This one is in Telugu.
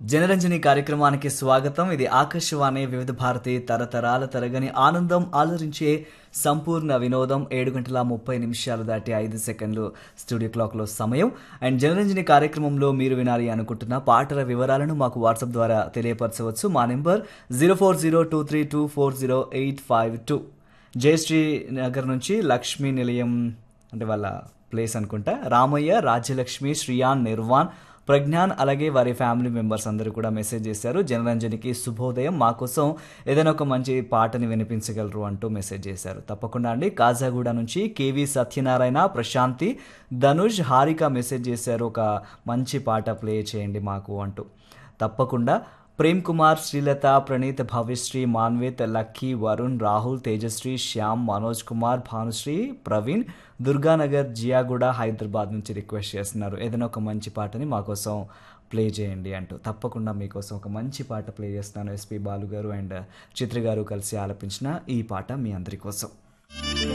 జనరంజని కార్యక్రమానికి స్వాగతం ఇది ఆకాశవాణి వివిధ భారతి తరతరాల తరగని ఆనందం ఆలరించే సంపూర్ణ వినోదం ఏడు గంటల ముప్పై నిమిషాలు దాటి ఐదు సెకండ్లు స్టూడియో క్లాక్లో సమయం అండ్ జనరంజని కార్యక్రమంలో మీరు వినాలి అనుకుంటున్న పాటల వివరాలను మాకు వాట్సాప్ ద్వారా తెలియపరచవచ్చు మా number zero four zero two three two four zero eight five two Jayashree Nagar నుంచి లక్ష్మీ నిలయం అంటే వాళ్ళ ప్లేస్ అనుకుంటా రామయ్య రాజ్యలక్ష్మి శ్రియాన్ నిర్వాణ్ ప్రజ్ఞాన్ అలాగే వారి ఫ్యామిలీ మెంబర్స్ అందరూ కూడా మెసేజ్ చేశారు జనరంజనికి శుభోదయం మా కోసం ఏదైనా ఒక మంచి పాటని వినిపించగలరు అంటూ మెసేజ్ చేశారు తప్పకుండా అండి కాజాగూడ నుంచి కేవి సత్యనారాయణ ప్రశాంతి ధనుష్ హారిక మెసేజ్ చేశారు ఒక మంచి పాట ప్లే చేయండి మాకు అంటూ తప్పకుండా ప్రేమ్ కుమార్ శ్రీలత ప్రణీత్ భవ్యశ్రీ మాన్విత్ లక్కీ వరుణ్ రాహుల్ తేజశ్రీ శ్యామ్ మనోజ్ కుమార్ భానుశ్రీ ప్రవీణ్ దుర్గానగర్ జియాగూడ హైదరాబాద్ నుంచి రిక్వెస్ట్ చేస్తున్నారు ఏదైనా ఒక మంచి పాటని మా కోసం ప్లే చేయండి అంటూ తప్పకుండా మీకోసం ఒక మంచి పాట ప్లే చేస్తున్నాను ఎస్పి బాలు గారు అండ్ చిత్ర గారు కలిసి ఆలపించిన ఈ పాట మీ అందరి కోసం